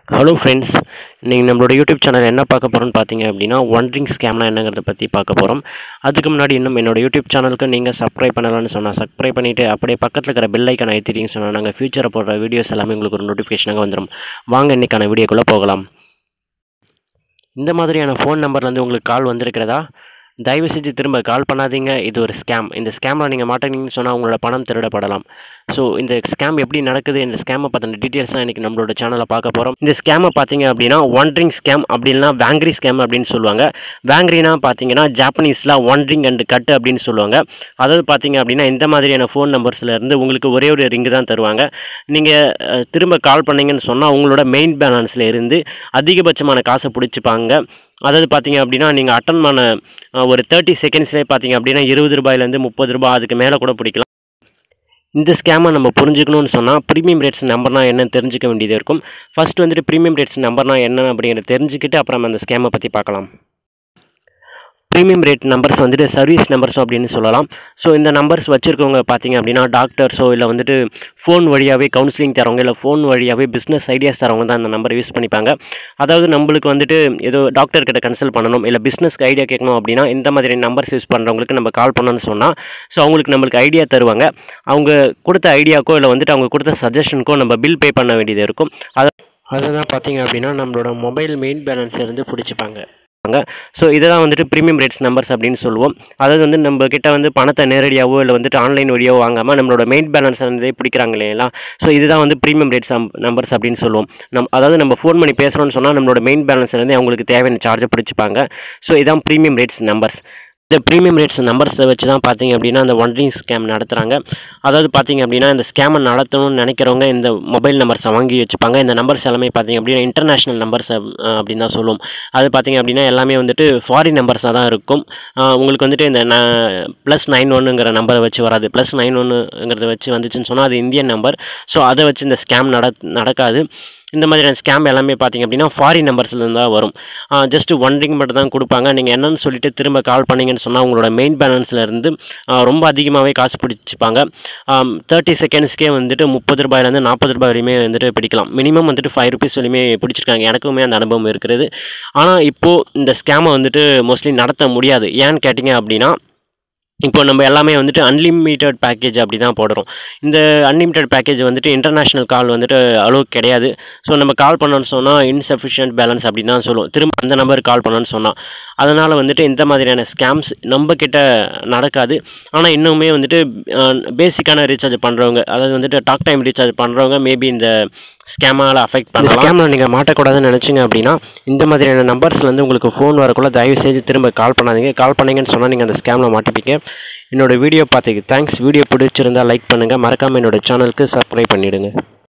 hello friends நீங்கள் நம்மளோட YouTube channel என்ன பார்க்க போகிறோம்னு பார்த்தீங்க அப்படின்னா ஒன்ரிங் ஸ்கேம்னா என்னங்கிறத பற்றி பார்க்க போகிறோம் அதுக்கு முன்னாடி இன்னும் என்னோட யூடியூப் சேனலுக்கு நீங்கள் சப்ஸ்கிரைப் பண்ணலாம்னு சொன்னால் சப்ஸ்கிரைப் பண்ணிவிட்டு அப்படியே பக்கத்தில் இருக்கிற பெல் ஐக்கன் அழுத்திட்டீங்கன்னு சொன்னால் நாங்கள் ஃபியூச்சரில் போடுற வீடியோஸ் எல்லாமே உங்களுக்கு ஒரு நோட்டிஃபிகேஷனாக வந்துடும் வாங்க இன்றைக்கான வீடியோக்குள்ளே போகலாம் இந்த மாதிரியான ஃபோன் நம்பர்லேருந்து உங்களுக்கு கால் வந்திருக்கிறதா தயவு செஞ்சு திரும்ப கால் பண்ணாதீங்க இது ஒரு ஸ்கேம் இந்த ஸ்கேமில் நீங்கள் மாட்டீங்கன்னு சொன்னால் உங்களோட பணம் திருடப்படலாம் ஸோ இந்த ஸ்கேம் எப்படி நடக்குது இந்த ஸ்கேமை பற்றின டீட்டெயில்ஸ் தான் இன்றைக்கி நம்மளோட சேனலில் பார்க்க போகிறோம் இந்த ஸ்கேமை பார்த்தீங்க அப்படின்னா ஒன்ரிங் ஸ்கேம் அப்படின்னா வேங்க்ரி ஸ்கேம் அப்படின்னு சொல்லுவாங்க வேங்க்ரினா பார்த்தீங்கன்னா ஜாப்பனீஸில் ஒன்ரிங் அண்ட் கட்டு அப்படின்னு சொல்லுவாங்க அதாவது பார்த்தீங்க அப்படின்னா இந்த மாதிரியான ஃபோன் நம்பர்ஸ்லேருந்து உங்களுக்கு ஒரே ஒரு ரிங்கு தான் தருவாங்க நீங்கள் திரும்ப கால் பண்ணீங்கன்னு சொன்னால் உங்களோட மெயின் பேலன்ஸில் இருந்து அதிகபட்சமான காசை பிடிச்சிப்பாங்க அதாவது பார்த்தீங்க அப்படின்னா நீங்கள் அட்டன் பண்ண அஹ், ஒரு தேர்ட்டி செகண்ட்ஸ்லேயே பார்த்தீங்க அப்படின்னா இருபது ரூபாயிலேருந்து முப்பது ரூபாய் அதுக்கு மேலே கூட பிடிக்கலாம் இந்த ஸ்கேமை நம்ம புரிஞ்சுக்கணும்னு சொன்னால் ப்ரீமியம் ரேட்ஸ் நம்பர்னா என்னன்னு தெரிஞ்சுக்க வேண்டியது இருக்கும் ஃபர்ஸ்ட் வந்துட்டு ப்ரீமியம் ரேட்ஸ் நம்பர்னா என்ன அப்படிங்கிறத தெரிஞ்சுக்கிட்டு அப்புறம் அந்த ஸ்கேமை பற்றி பார்க்கலாம் ப்ரீமியம் ரேட் நம்பர்ஸ் வந்துட்டு சர்வீஸ் நம்பர்ஸும் அப்படின்னு சொல்லலாம் ஸோ இந்த நம்பர்ஸ் வச்சுருக்கவங்க பார்த்தீங்க அப்படின்னா டாக்டர்ஸோ இல்லை வந்துட்டு ஃபோன் வழியாகவே கவுன்சிலிங் தரவங்க இல்லை ஃபோன் வழியாகவே பிஸ்னஸ் ஐடியாஸ் தரவங்க தான் இந்த நம்பர் யூஸ் பண்ணிப்பாங்க அதாவது நம்மளுக்கு வந்துட்டு ஏதோ டாக்டர் கிட்ட கன்சல்ட் பண்ணணும் இல்லை பிஸ்னஸ்க்கு ஐடியா கேட்கணும் அப்படின்னா இந்த மாதிரி நம்பர்ஸ் யூஸ் பண்ணுறவங்களுக்கு நம்ம கால் பண்ணணும்னு சொன்னால் ஸோ அவங்களுக்கு நம்மளுக்கு ஐடியா தருவாங்க அவங்க கொடுத்த ஐடியாக்கோ இல்லை வந்துட்டு அவங்க கொடுத்த சஜஷனுக்கோ நம்ம பில் பே பண்ண வேண்டியது இருக்கும் அதை அதை தான் பார்த்தீங்க அப்படின்னா நம்மளோட மொபைல் மெயின் பேலன்ஸ் இருந்து பிடிச்சிப்பாங்க ஸோ இதெல்லாம் வந்துட்டு ப்ரீமியம் ரேட்ஸ் நம்பர்ஸ் அப்படின்னு சொல்லுவோம் அதாவது வந்து நம்ம கிட்ட வந்து பணத்தை நேரடியாகவோ இல்லை வந்துட்டு ஆன்லைன் வழியாவோ வாங்காமல் நம்மளோட மெயின் பேலன்ஸ் வந்து பிடிக்கிறாங்க இல்லைங்களா ஸோ இதுதான் வந்து ப்ரீமியம் ரேட்ஸ் நம்பர்ஸ் அப்படின்னு சொல்லுவோம் நம் அதாவது நம்ம ஃபோன் பண்ணி பேசுகிறோம்னு சொன்னால் நம்மளோட மெயின் பேலன்ஸ்லேருந்து அவங்களுக்கு தேவையான சார்ஜை பிடிச்சிப்பாங்க ஸோ இதான் ப்ரீமியம் ரேட்ஸ் நம்பர்ஸ் இந்த ப்ரீமியம் ரேட்ஸ் நம்பர்ஸை வச்சு தான் பார்த்தீங்க அப்படின்னா அந்த ஒன்ரிங் ஸ்கேம் நடத்துகிறாங்க அதாவது பார்த்தீங்க அப்படின்னா இந்த ஸ்கேமை நடத்தணும்னு நினைக்கிறவங்க இந்த மொபைல் நம்பர்ஸை வாங்கி வச்சுப்பாங்க இந்த நம்பர்ஸ் எல்லாமே பார்த்தீங்க அப்படின்னா இன்டர்நேஷ்னல் நம்பர்ஸ் அப்படின்னு தான் சொல்லுவோம் அது பார்த்தீங்க அப்படின்னா எல்லாமே வந்துட்டு ஃபாரின் நம்பர்ஸாக தான் இருக்கும் ஆஹ் உங்களுக்கு வந்துட்டு இந்த ப்ளஸ் நைன் ஒன்னுங்கிற நம்பரை வச்சு வராது ப்ளஸ் நைன் ஒன்னுங்கிறத வச்சு வந்துச்சுன்னு சொன்னால் அது இந்தியன் நம்பர் ஸோ அதை வச்சு இந்த ஸ்கேம் நட நடக்காது இந்த மாதிரியான ஸ்கேம் எல்லாமே பார்த்தீங்க அப்படின்னா ஃபாரின் நம்பர்ஸ்லேருந்து தான் வரும் ஜஸ்ட் ஒன் ரிங் மட்டும் தான் கொடுப்பாங்க நீங்கள் என்னன்னு சொல்லிட்டு திரும்ப கால் பண்ணீங்கன்னு சொன்னால் உங்களோட மெயின் பேலன்ஸில் இருந்து ஆஹ் ரொம்ப அதிகமாகவே காசு பிடிச்சிப்பாங்க தேர்ட்டி செகண்ட்ஸ்க்கே வந்துட்டு முப்பது ரூபாயிலேருந்து நாற்பது ரூபாய் வரையுமே வந்துட்டு பிடிக்கலாம் மினிமம் வந்துட்டு ஃபைவ் ருபீஸ் வரையுமே பிடிச்சிருக்காங்க எனக்குமே அந்த அனுபவம் இருக்கிறது ஆனால் இப்போது இந்த ஸ்கேமை வந்துட்டு மோஸ்ட்லி நடத்த முடியாது ஏன்னு கேட்டிங்க அப்படின்னா இப்போ நம்ம எல்லாமே வந்துட்டு அன்லிமிட்டெட் பேக்கேஜ் அப்படி தான் போடுறோம் இந்த அன்லிமிட்டெட் பேக்கேஜ் வந்துட்டு இன்டர்நேஷ்னல் கால் வந்துட்டு அளவு கிடையாது ஸோ நம்ம கால் பண்ணோன்னு சொன்னால் இன்சஃபிஷியன்ட் பேலன்ஸ் அப்படின்னு தான் சொல்லுவோம் திரும்ப அந்த நம்பருக்கு கால் பண்ணோன்னு சொன்னால் அதனால் வந்துட்டு இந்த மாதிரியான ஸ்கேம்ஸ் நம்ம கிட்ட நடக்காது ஆனால் இன்னுமே வந்துட்டு பேசிக்கான ரீசார்ஜ் பண்ணுறவங்க அதாவது வந்துட்டு டாக் டைம் ரீசார்ஜ் பண்ணுறவங்க மேபி இந்த ஸ்கேமால் அஃபெக்ட் பண்ணலாம் ஸ்கேமில் நீங்கள் மாட்டக்கூடாதுன்னு நினச்சிங்க அப்படின்னா இந்த மாதிரியான நம்பர்ஸ்லேருந்து உங்களுக்கு ஃபோன் வரக்குள்ள தயவு செஞ்சு திரும்ப கால் பண்ணாதீங்க கால் பண்ணீங்கன்னு சொன்னால் நீங்கள் அந்த ஸ்கேமில் மாட்டிப்பீங்க என்னோட வீடியோ பார்த்துக்கு தேங்க்ஸ் வீடியோ பிடிச்சிருந்தா லைக் பண்ணுங்கள் மறக்காமல் என்னோட சேனலுக்கு சப்ஸ்கிரைப் பண்ணிவிடுங்க